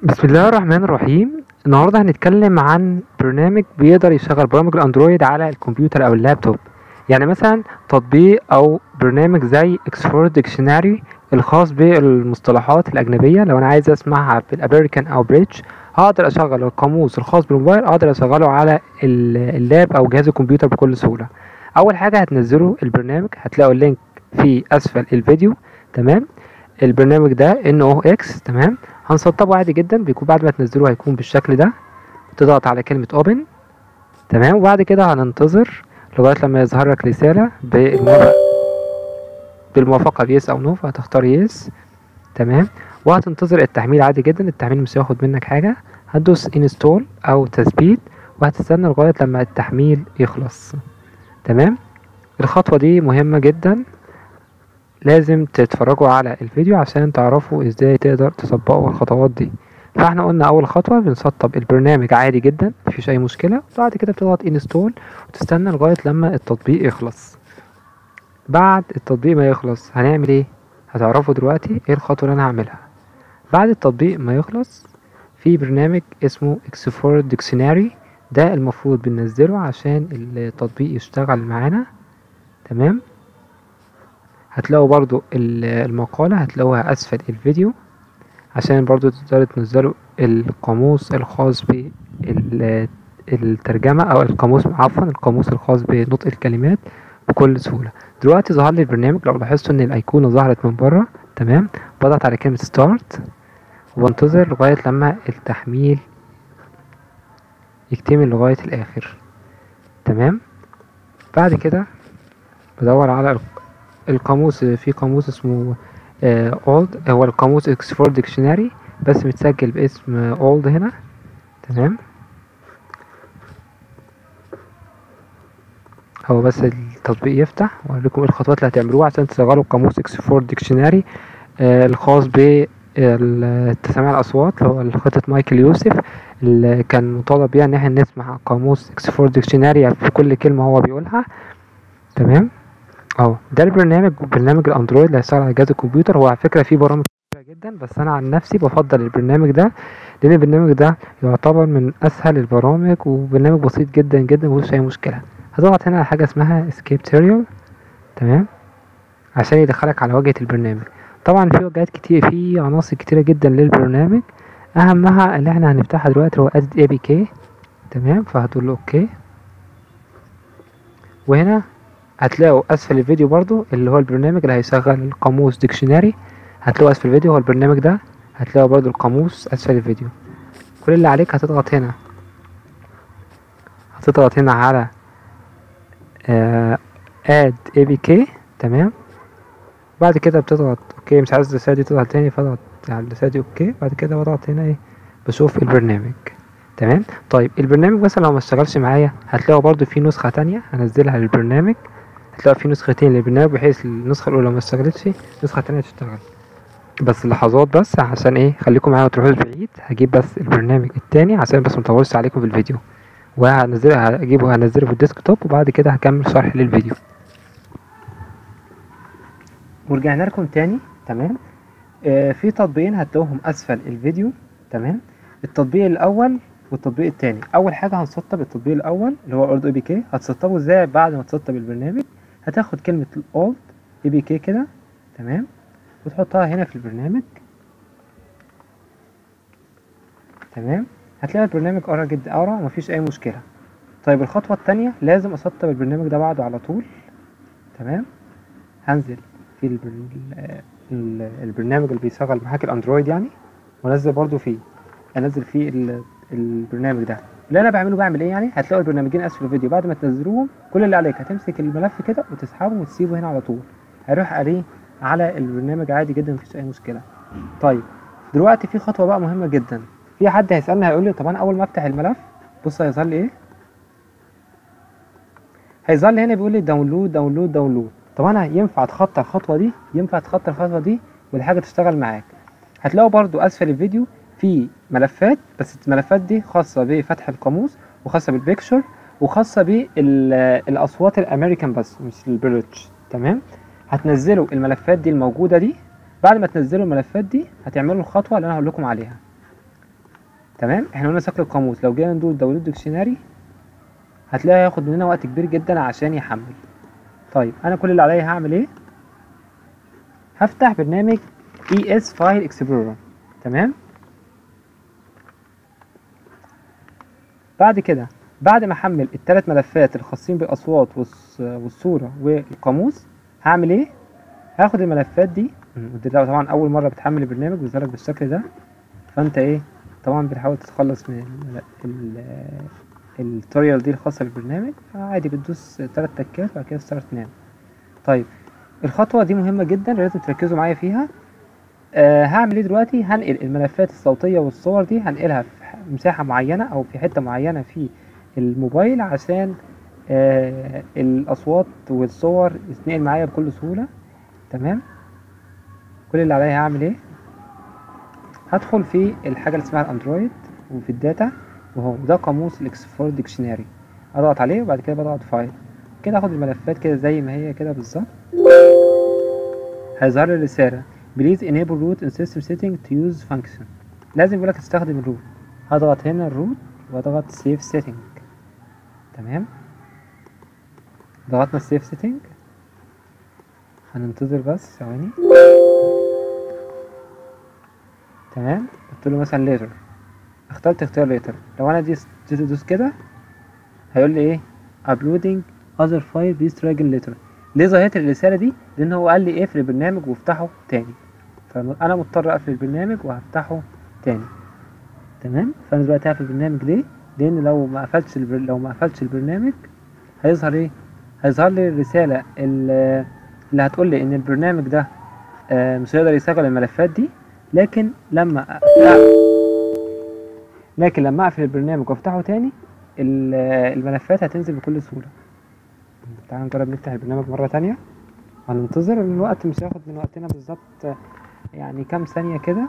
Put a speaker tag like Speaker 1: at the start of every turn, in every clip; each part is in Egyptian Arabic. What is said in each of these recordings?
Speaker 1: بسم الله الرحمن الرحيم النهارده هنتكلم عن برنامج بيقدر يشغل برامج الاندرويد على الكمبيوتر او اللابتوب يعني مثلا تطبيق او برنامج زي اكسفورد ديكشنري الخاص بالمصطلحات الاجنبيه لو انا عايز اسمعها بالامريكان او بريتش هقدر اشغل القاموس الخاص بالموبايل اقدر اشغله على ال- اللاب او جهاز الكمبيوتر بكل سهوله اول حاجه هتنزلوا البرنامج هتلاقوا اللينك في اسفل الفيديو تمام البرنامج ده ان او اكس تمام هنسطبه عادي جدا بيكون بعد ما تنزله هيكون بالشكل ده تضغط على كلمة اوبن تمام وبعد كده هننتظر لغاية لما يظهر لك رسالة بالموافقة بالموافقة بيس او نو فهتختار يس تمام وهتنتظر التحميل عادي جدا التحميل مش هياخد منك حاجة هتدوس انستول او تثبيت وهتستنى لغاية لما التحميل يخلص تمام الخطوة دي مهمة جدا لازم تتفرجوا على الفيديو عشان تعرفوا ازاي تقدر تطبقوا الخطوات دي فاحنا قلنا اول خطوة بنسطب البرنامج عادي جدا مفيش اي مشكلة بعد كده بتضغط انستول وتستنى لغاية لما التطبيق يخلص بعد التطبيق ما يخلص هنعمل ايه هتعرفوا دلوقتي ايه الخطوة اللي انا هعملها بعد التطبيق ما يخلص في برنامج اسمه اكسفورد ديكشنري ده المفروض بننزله عشان التطبيق يشتغل معانا تمام هتلاقوا برضو ال- المقالة هتلاقوها أسفل الفيديو عشان برضو تقدروا تنزلوا القاموس الخاص بالترجمة أو القاموس عفوا القاموس الخاص بنطق الكلمات بكل سهولة دلوقتي ظهر لي البرنامج لو لاحظتوا إن الأيقونة ظهرت من بره تمام بضغط على كلمة ستارت وبنتظر لغاية لما التحميل يكتمل لغاية الآخر تمام بعد كده بدور على الق- القاموس في قاموس اسمه اولد هو القاموس اكسفورد ديكشنري بس متسجل باسم اولد هنا تمام هو بس التطبيق يفتح واوريكم ايه الخطوات اللي هتعملوها عشان تشغلوا قاموس اكسفورد ديكشنري الخاص ب سماع الاصوات اللي هو خطة مايكل يوسف اللي كان مطالب بيها ان احنا نسمع قاموس اكسفورد ديكشنري في كل كلمة هو بيقولها تمام اه ده البرنامج برنامج الاندرويد اللي هيشتغل على جهاز الكمبيوتر هو على فكره فيه برامج كتيره جدا بس انا عن نفسي بفضل البرنامج ده لان البرنامج ده يعتبر من اسهل البرامج وبرنامج بسيط جدا جدا مفيهوش اي مشكله هضغط هنا على حاجه اسمها اسكيب تيريال تمام عشان يدخلك على واجهه البرنامج طبعا في واجهات كتير في عناصر كتيره جدا للبرنامج اهمها اللي احنا هنفتحها دلوقتي هو ادد اي بي كي تمام فهتقول له اوكي وهنا هتلاقوا اسفل الفيديو برضو اللي هو البرنامج اللي هيشغل القاموس ديكشنري هتلاقوا اسفل الفيديو هو البرنامج ده هتلاقوا برضو القاموس اسفل الفيديو كل اللي عليك هتضغط هنا هتضغط هنا على اد اي بي كي تمام بعد كده بتضغط اوكي مش عايز الرسالة دي تضغط تاني فاضغط على الرسالة دي اوكي بعد كده بضغط هنا ايه بشوف البرنامج تمام طيب البرنامج مثلا لو ما اشتغلش معايا هتلاقوا برضو في نسخة تانية هنزلها للبرنامج هتلاقوا في نسختين للبرنامج بحيث النسخة الأولى ما اشتغلتش النسخة التانية تشتغل بس لحظات بس عشان ايه خليكم معايا متروحوش بعيد هجيب بس البرنامج التاني عشان بس مطولش عليكم في الفيديو وهنزله هجيبه هنزله في الديسكتوب وبعد كده هكمل شرح للفيديو ورجعنا لكم تاني تمام آه في تطبيقين هتلاقوهم اسفل الفيديو تمام التطبيق الاول والتطبيق التاني اول حاجه هنسطب التطبيق الاول اللي هو اولد اي بي كي هتسطبه ازاي بعد ما تسطب البرنامج هتاخد كلمه الاولد اي بي كي كده تمام وتحطها هنا في البرنامج تمام هتلاقي البرنامج قرا جدا قرا ومفيش اي مشكله طيب الخطوه التانية لازم اسطب البرنامج ده بعده على طول تمام هنزل في البر... ال- البرنامج اللي بيشغل معاك الاندرويد يعني وانزل برضو فيه انزل فيه ال- البرنامج ده اللي انا بعمله بعمل ايه يعني هتلاقوا البرنامجين اسفل الفيديو بعد ما تنزلوهم كل اللي عليك هتمسك الملف كده وتسحبه وتسيبه هنا على طول هيروح قاريه على البرنامج عادي جدا مفيش اي مشكله طيب دلوقتي في خطوه بقى مهمه جدا في حد هيسالني هيقول لي طب انا اول ما افتح الملف بص هيظهر لي ايه هيظهر لي هنا بيقول لي داونلود داونلود داونلود طب انا ينفع اتخطى الخطوه دي ينفع اتخطى الخطوه دي والحاجه تشتغل معاك هتلاقوا برضو اسفل الفيديو في ملفات بس الملفات دي خاصه بفتح القاموس وخاصه بالبيكشر وخاصه بالاصوات الامريكان بس مش البريتش تمام هتنزلوا الملفات دي الموجوده دي بعد ما تنزلوا الملفات دي هتعملوا الخطوه اللي انا هقول لكم عليها تمام احنا قلنا شكل القاموس لو جينا ندور داونلود ديكشنري هتلاقي هياخد مننا وقت كبير جدا عشان يحمل طيب انا كل اللي عليا هعمل ايه هفتح برنامج اي اس فايل اكسبلورر تمام بعد كده بعد ما احمل الثلاث ملفات الخاصين بالاصوات والص- والصوره والقاموس هعمل ايه هاخد الملفات دي ودي طبعا اول مره بتحمل البرنامج بيظهرلك بالشكل ده فانت ايه طبعا بتحاول تتخلص من ال- ال- التوتوريال دي الخاصه بالبرنامج فعادي بتدوس ثلاث تكات وبعد كده تستارت تنام طيب الخطوه دي مهمه جدا لازم تركزوا معايا فيها آه هعمل ايه دلوقتي هنقل الملفات الصوتيه والصور دي هنقلها في ح- مساحه معينه او في حته معينه في الموبايل عشان آه الاصوات والصور تتنقل معايا بكل سهوله تمام كل اللي عليا هعمل ايه هدخل في الحاجه اللي اسمها الاندرويد وفي الداتا وهو ده قاموس الاكسفورد ديكشنري اضغط عليه وبعد كده بضغط فايل كده اخد الملفات كده زي ما هي كده بالظبط هيظهر لي رساله please enable root in system setting to use function لازم يقولك تستخدم الروت هضغط هنا الروت واضغط save setting تمام ضغطنا السيف سيتنج هننتظر بس ثواني تمام قلت له مثلا ليتر اخترت اختيار ليتر لو انا دي دوس كده هيقول لي ايه uploading other file please try again later ليه ظهرت الرساله دي لان هو قال لي اقفل البرنامج وافتحه تاني فانا مضطر اقفل البرنامج وهفتحه تاني تمام فانا دلوقتي هقفل البرنامج ليه لان لو ما قفلتش البر... لو ما قفلتش البرنامج هيظهر ايه هيظهر لي الرساله ال- اللي هتقول لي ان البرنامج ده آه، مش هيقدر يشغل الملفات دي لكن لما أ- لكن لما اقفل البرنامج وافتحه تاني ال- الملفات هتنزل بكل سهوله تعالوا نجرب نفتح البرنامج مره تانية هننتظر لأن الوقت مش هياخد من وقتنا بالظبط آه، يعني كام ثانيه كده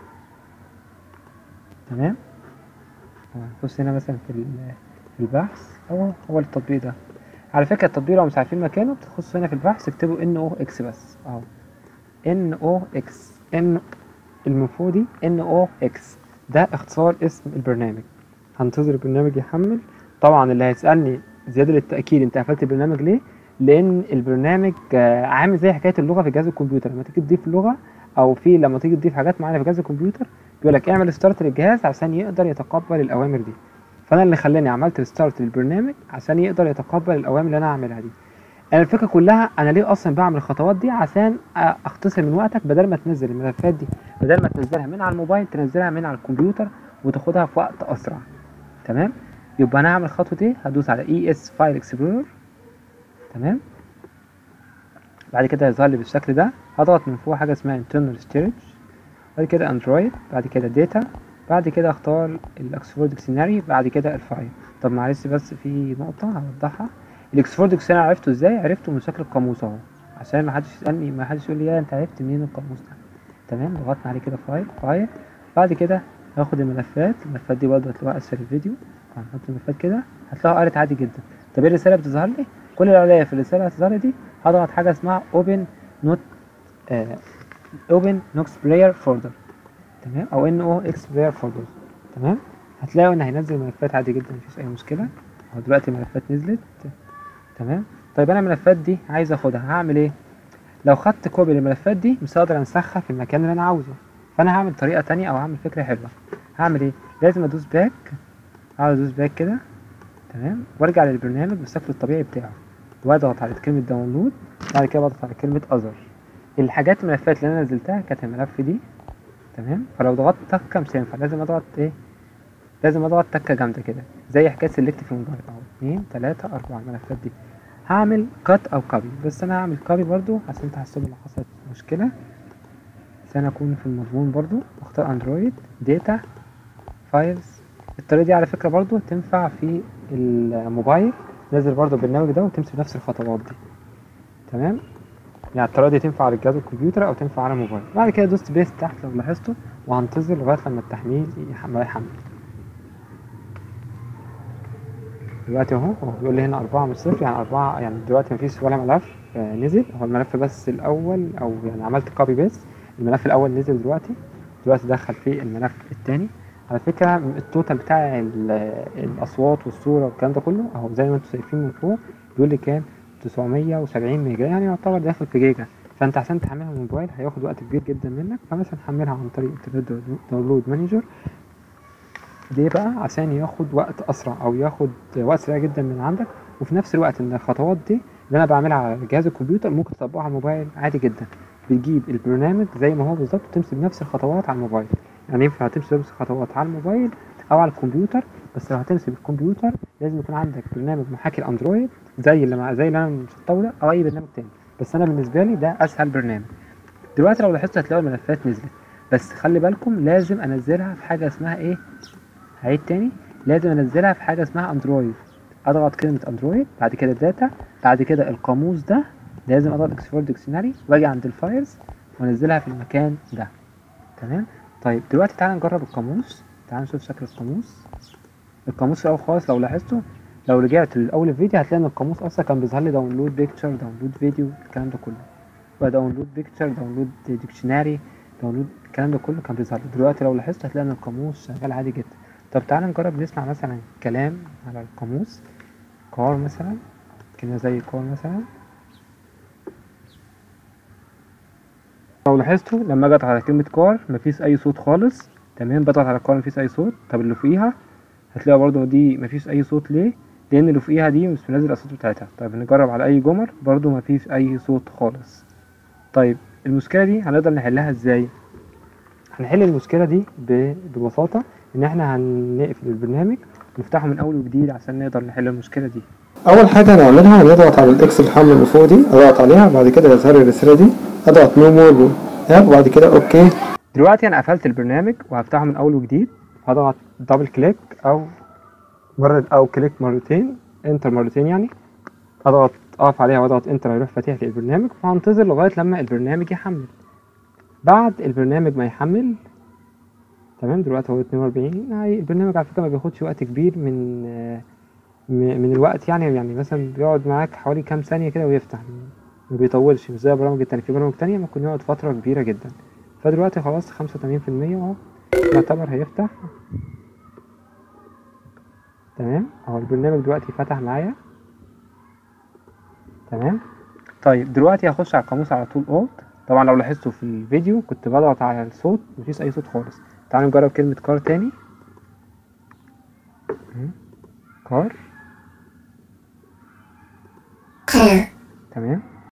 Speaker 1: تمام هنخش هنا مثلا في ال- في البحث هو هو التطبيق ده على فكره التطبيق لو مش عارفين مكانه بتخشوا هنا في البحث اكتبوا ان او اكس بس اهو ان او اكس ان المفروض دي ان او اكس ده اختصار اسم البرنامج هنتظر البرنامج يحمل طبعا اللي هيسالني زياده للتاكيد انت قفلت البرنامج ليه لان البرنامج آه، عامل زي حكايه اللغه في جهاز الكمبيوتر لما تيجي تضيف لغه او في لما تيجي تضيف حاجات معينه في جهاز الكمبيوتر بيقول لك اعمل ستارت للجهاز عشان يقدر يتقبل الاوامر دي فانا اللي خلاني عملت ستارت للبرنامج عشان يقدر يتقبل الاوامر اللي انا هعملها دي انا الفكره كلها انا ليه اصلا بعمل الخطوات دي عشان أ- اختصر من وقتك بدل ما تنزل الملفات دي بدل ما تنزلها من على الموبايل تنزلها من على الكمبيوتر وتاخدها في وقت اسرع تمام يبقى انا هعمل خطوه ايه هدوس على اي اس فايل اكسبلورر تمام بعد كده هيظهر لي بالشكل ده هضغط من فوق حاجه اسمها internal storage بعد كده اندرويد بعد كده داتا بعد كده اختار الاكسفورد ديكشنري بعد كده الفايل طب معلش بس في نقطه هوضحها الاكسفورد ديكشنري عرفته ازاي عرفته من شكل القاموس اهو عشان ما حدش يسالني ما حدش يقول لي يا انت عرفت منين القاموس ده تمام ضغطنا عليه كده فايل فايل بعد كده هاخد الملفات الملفات دي برضه هتلاقوها اسفل الفيديو هنحط الملفات كده هتلاقوها قرت عادي جدا طب ايه الرساله بتظهر لي كل اللي عليا في الرساله هتظهر لي دي هضغط حاجه اسمها اوبن نوت اوبن نوكس بلاير فولدر تمام او ان او اكس بلاير فولدر تمام هتلاقوا ان هينزل ملفات عادي جدا مفيش اي مشكله اهو دلوقتي الملفات نزلت تمام طيب انا الملفات دي عايز اخدها هعمل ايه لو خدت كوبي للملفات دي مش هقدر انسخها في المكان اللي انا عاوزه فانا هعمل طريقه تانية او هعمل فكره حلوه هعمل ايه لازم ادوس باك اقعد ادوس باك كده تمام وارجع للبرنامج بالشكل الطبيعي بتاعه واضغط على كلمه داونلود بعد كده بضغط على كلمه اذر الحاجات الملفات اللي انا نزلتها كانت الملف دي تمام فلو ضغطت تكه مش هينفع لازم اضغط ايه لازم اضغط تكه جامده كده زي حكايه سيلكت في الموبايل اهو اتنين تلاته اربعه الملفات دي هعمل كات او كوبي بس انا هعمل كوبي برضو عشان تحسبوا لو حصلت مشكله عشان اكون في المضمون برضو واختار اندرويد داتا فايلز الطريقه دي على فكره برضو تنفع في الموبايل نزل برضو البرنامج ده وتمشي بنفس الخطوات دي تمام يعني الطريقه دي تنفع على جهاز الكمبيوتر او تنفع على الموبايل بعد كده دوست بيست تحت لو لاحظتوا وهنتظر لغايه لما التحميل يحمل يحمل دلوقتي اهو هو بيقول لي هنا أربعة مش صفر يعني أربعة يعني دلوقتي مفيش ولا ملف آه نزل هو الملف بس الأول أو يعني عملت كوبي بيست الملف الأول نزل دلوقتي دلوقتي دخل فيه الملف التاني على فكرة التوتال بتاع ال- الأصوات والصورة والكلام ده كله أهو زي ما انتوا شايفين من فوق بيقول لي كام 970 ميجا يعني يعتبر داخل في جيجا فأنت عشان تحملها من الموبايل هياخد وقت كبير جدا منك فمثلا حملها عن طريق انترنت داونلود مانجر ليه بقى عشان ياخد وقت أسرع أو ياخد وقت سريع جدا من عندك وفي نفس الوقت إن الخطوات دي اللي أنا بعملها على جهاز الكمبيوتر ممكن تطبقها على الموبايل عادي جدا بتجيب البرنامج زي ما هو بالظبط وتمشي بنفس الخطوات على الموبايل يعني ينفع تمشي بنفس الخطوات على الموبايل او على الكمبيوتر بس لو هتمشي بالكمبيوتر لازم يكون عندك برنامج محاكي الاندرويد زي اللي مع زي اللي انا مسطبه ده او اي برنامج تاني بس انا بالنسبه لي ده اسهل برنامج دلوقتي لو لاحظت هتلاقوا الملفات نزلت بس خلي بالكم لازم انزلها في حاجه اسمها ايه هعيد تاني لازم انزلها في حاجه اسمها اندرويد اضغط كلمه اندرويد بعد كده داتا بعد كده القاموس ده لازم اضغط اكسبورت ديكشنري واجي عند الفايلز وانزلها في المكان ده تمام طيب دلوقتي تعالى نجرب القاموس تعالى نشوف شكل القاموس القاموس في الاول خالص لو لاحظتوا لو رجعت لاول الفيديو هتلاقي ان القاموس اصلا كان بيظهر لي داونلود بيكتشر داونلود فيديو الكلام ده كله بقى داونلود بيكتشر داونلود ديكشنري داونلود الكلام ده كله كان بيظهر لي دلوقتي لو لاحظت هتلاقي ان القاموس شغال عادي جدا طب تعالى نجرب نسمع مثلا كلام على القاموس كار مثلا كلمة زي كار مثلا لو لاحظتوا لما اجي اضغط على كلمة كار مفيش أي صوت خالص تمام بضغط على كار مفيش أي صوت طب اللي فوقيها هتلاقي برضو دي مفيش أي صوت ليه؟ لأن اللي فوقيها دي مش منزل الصوت بتاعتها طيب نجرب على أي جمر برضو مفيش أي صوت خالص طيب المشكلة دي هنقدر نحلها ازاي؟ هنحل المشكلة دي ب- ببساطة إن احنا هنقفل البرنامج ونفتحه من أول وجديد عشان نقدر نحل المشكلة دي
Speaker 2: اول حاجه هنعملها هنضغط على الاكس الحمل اللي فوق دي اضغط عليها بعد كده يظهر لي الرساله دي اضغط نو مور اب وبعد كده اوكي
Speaker 1: دلوقتي انا قفلت البرنامج وهفتحه من اول وجديد هضغط دبل كليك او مرة او كليك مرتين انتر مرتين يعني اضغط اقف عليها واضغط انتر هيروح فاتح لي البرنامج وهنتظر لغايه لما البرنامج يحمل بعد البرنامج ما يحمل تمام دلوقتي هو 42 هاي البرنامج على فكره ما بياخدش وقت كبير من آه، م- من الوقت يعني يعني مثلا بيقعد معاك حوالي كام ثانيه كده ويفتح ما بيطولش مش زي برامج التانية في برامج تانية ممكن يقعد فترة كبيرة جدا فدلوقتي خلاص خمسة وتمانين في المية اهو يعتبر هيفتح تمام اهو البرنامج دلوقتي فتح معايا تمام طيب دلوقتي هخش على القاموس على طول اوت طبعا لو لاحظتوا في الفيديو كنت بضغط على الصوت مفيش اي صوت خالص تعالوا نجرب كلمة كار تاني مم. كار
Speaker 3: car,
Speaker 1: تمام